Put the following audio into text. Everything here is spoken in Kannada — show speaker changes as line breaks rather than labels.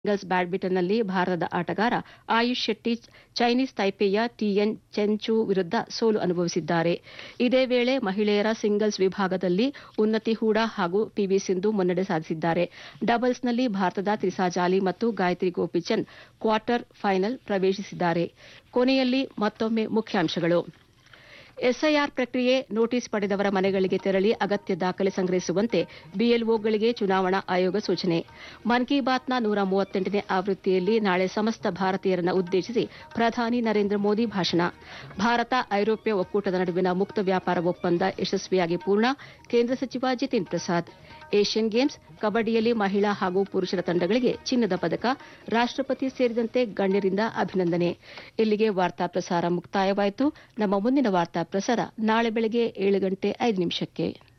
ಸಿಂಗಲ್ಸ್ ಬ್ಯಾಡ್ಮಿಂಟನ್ನಲ್ಲಿ ಭಾರತದ ಆಟಗಾರ ಆಯುಷ್ ಶೆಟ್ಟಿ ಚೈನೀಸ್ ತೈಪೆಯ ಟಿಎನ್ ಚೆನ್ಚು ವಿರುದ್ಧ ಸೋಲು ಅನುಭವಿಸಿದ್ದಾರೆ ಇದೇ ವೇಳೆ ಮಹಿಳೆಯರ ಸಿಂಗಲ್ಸ್ ವಿಭಾಗದಲ್ಲಿ ಉನ್ನತಿ ಹೂಡಾ ಹಾಗೂ ಪಿವಿ ಸಿಂಧು ಮುನ್ನಡೆ ಸಾಧಿಸಿದ್ದಾರೆ ಡಬಲ್ಸ್ನಲ್ಲಿ ಭಾರತದ ತ್ರಿಸಾ ಜಾಲಿ ಮತ್ತು ಗಾಯತ್ರಿ ಗೋಪಿಚಂದ್ ಕ್ವಾರ್ಟರ್ ಫೈನಲ್ ಪ್ರವೇಶಿಸಿದ್ದಾರೆ ಕೊನೆಯಲ್ಲಿ ಮತ್ತೊಮ್ಮೆ ಮುಖ್ಯಾಂಶಗಳು ಎಸ್ಐಆರ್ ಪ್ರಕ್ರಿಯೆ ನೋಟಿಸ್ ಪಡೆದವರ ಮನೆಗಳಿಗೆ ತೆರಳಿ ಅಗತ್ಯ ದಾಖಲೆ ಸಂಗ್ರಹಿಸುವಂತೆ ಬಿಎಲ್ಒಗಳಿಗೆ ಚುನಾವಣಾ ಆಯೋಗ ಸೂಚನೆ ಮನ್ ಕಿ ಬಾತ್ನ ನೂರ ಮೂವತ್ತೆಂಟನೇ ಆವೃತ್ತಿಯಲ್ಲಿ ನಾಳೆ ಸಮಸ್ತ ಭಾರತೀಯರನ್ನ ಉದ್ದೇಶಿಸಿ ಪ್ರಧಾನಿ ನರೇಂದ್ರ ಮೋದಿ ಭಾಷಣ ಭಾರತ ಐರೋಪ್ಯ ಒಕ್ಕೂಟದ ನಡುವಿನ ಮುಕ್ತ ವ್ಯಾಪಾರ ಒಪ್ಪಂದ ಯಶಸ್ವಿಯಾಗಿ ಪೂರ್ಣ ಕೇಂದ್ರ ಸಚಿವ ಜಿತಿನ್ ಪ್ರಸಾದ್ ಏಷ್ಯನ್ ಗೇಮ್ಸ್ ಕಬಡ್ಡಿಯಲ್ಲಿ ಮಹಿಳಾ ಹಾಗೂ ಪುರುಷರ ತಂಡಗಳಿಗೆ ಚಿನ್ನದ ಪದಕ ರಾಷ್ಟಪತಿ ಸೇರಿದಂತೆ ಗಣ್ಯರಿಂದ ಅಭಿನಂದನೆ ಇಲ್ಲಿಗೆ ವಾರ್ತಾ ಪ್ರಸಾರ ಮುಕ್ತಾಯವಾಯಿತು ನಮ್ಮ ಮುಂದಿನ ವಾರ್ತಾ ಪ್ರಸಾರ ನಾಳೆ ಬೆಳಗ್ಗೆ ಏಳು ಗಂಟೆ ಐದು ನಿಮಿಷಕ್ಕೆ